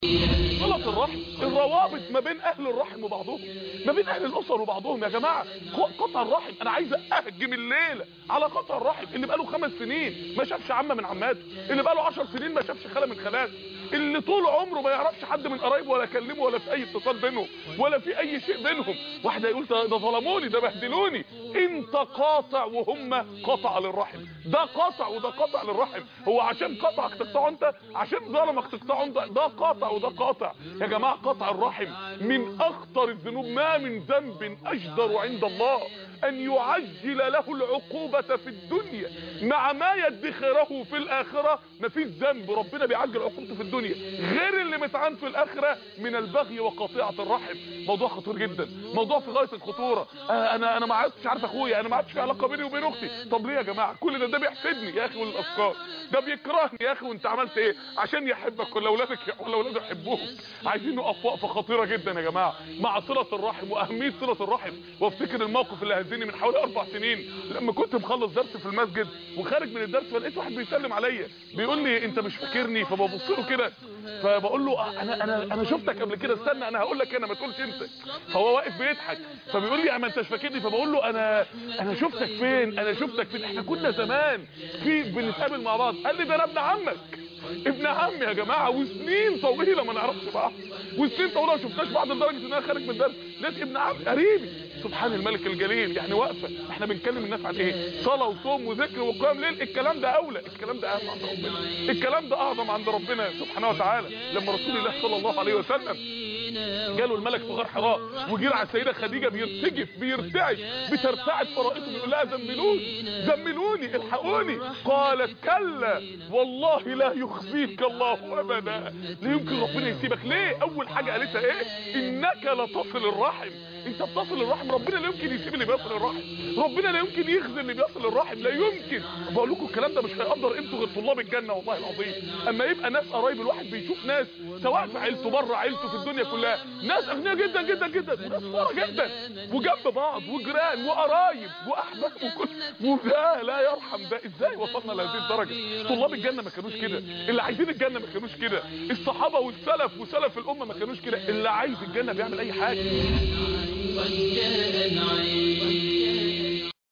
صلة الرحم الروابط ما بين اهل الرحم وبعضهم ما بين اهل الاسر وبعضهم يا جماعة قطع الرحم انا عايز اهجم الليلة على قطع الرحم اللي بقاله خمس سنين ما شافش عمة من عماته اللي بقاله عشر سنين ما شافش خالة من خالاته اللي طول عمره ما يعرفش حد من قرايبه ولا كلمه ولا في اي اتصال بينهم ولا في اي شيء بينهم واحد يقول ده ده ظلموني ده بهدلوني انت قاطع وهم قطع للرحم ده قطع وده قطع للرحم هو عشان قطعك تقطعه انت عشان ظلمك تقطعه انت ده قاطع وده قاطع يا جماعه قطع الرحم من اخطر الذنوب ما من ذنب اجدر عند الله ان يعجل له العقوبة في الدنيا مع ما يدخره في الاخرة مفيش ذنب ربنا بيعجل عقوبته في الدنيا غير اللي متعان في الاخرة من البغي وقطيعة الرحم موضوع خطير جدا موضوع في غاية الخطورة آه انا انا ما عدتش عارف اخويا انا ما عادش في علاقة بيني وبين اختي طب ليه يا جماعة كل ده ده بيحسدني يا اخي والافكار ده بيكرهني يا اخي وانت عملت ايه عشان يحبك ولا اولادك ولا اولاده يحبوك عايزين نقف وقفة خطيرة جدا يا جماعة مع صلة الرحم واهمية صلة الرحم وافتكر الموقف اللي هزني من حوالي اربع سنين لما كنت مخلص درس في المسجد وخارج من الدرس فلقيت واحد بيسلم عليا بيقول لي انت مش فاكرني فببص له كده فبقول له آه انا انا انا شفتك قبل كده استنى انا هقول لك انا ما تقولش انت فهو واقف بيضحك فبيقول لي ما انتش فاكرني فبقول له انا انا شفتك فين انا شفتك فين احنا كنا زمان في بنتقابل مع بعض قال لي ده انا ابن عمك ابن عمي يا جماعه وسنين طويله ما نعرفش بعض وسنين طويله ما شفناش بعض لدرجه ان انا خارج من الدرس لقيت ابن عمي قريبي سبحان الملك الجليل يعني واقفه احنا بنكلم الناس عن ايه صلاه وصوم وذكر وقيام ليل الكلام ده اولى الكلام ده اهم عند ربنا الكلام ده اعظم عند ربنا سبحانه وتعالى لما رسول الله صلى الله عليه وسلم جاله الملك في غار حراء وجي على السيده خديجه بيرتجف بيرتعش بترتعد فرائصه بيقول لها زملوني زملوني الحقوني قالت كلا والله لا يخزيك الله ابدا لا يمكن ربنا يسيبك ليه اول حاجه قالتها ايه انك لتصل الرحم انت بتصل الرحم ربنا لا يمكن يسيب اللي بيصل الرحم ربنا لا يمكن يخزي اللي بيصل الرحم لا يمكن بقول لكم الكلام ده مش هيقدر قيمته غير طلاب الجنه والله العظيم اما يبقى ناس قرايب الواحد بيشوف ناس سواء في عيلته بره عيلته في الدنيا كلها ناس اغنياء جدا جدا جدا وناس فقراء جدا وجنب بعض وجيران وقرايب واحباب وكل وده لا يرحم ده ازاي وصلنا لهذه الدرجه طلاب الجنه ما كانوش كده اللي عايزين الجنه ما كانوش كده الصحابه والسلف وسلف الامه ما كانوش كده اللي عايز الجنه بيعمل اي حاجه قد جاء العيد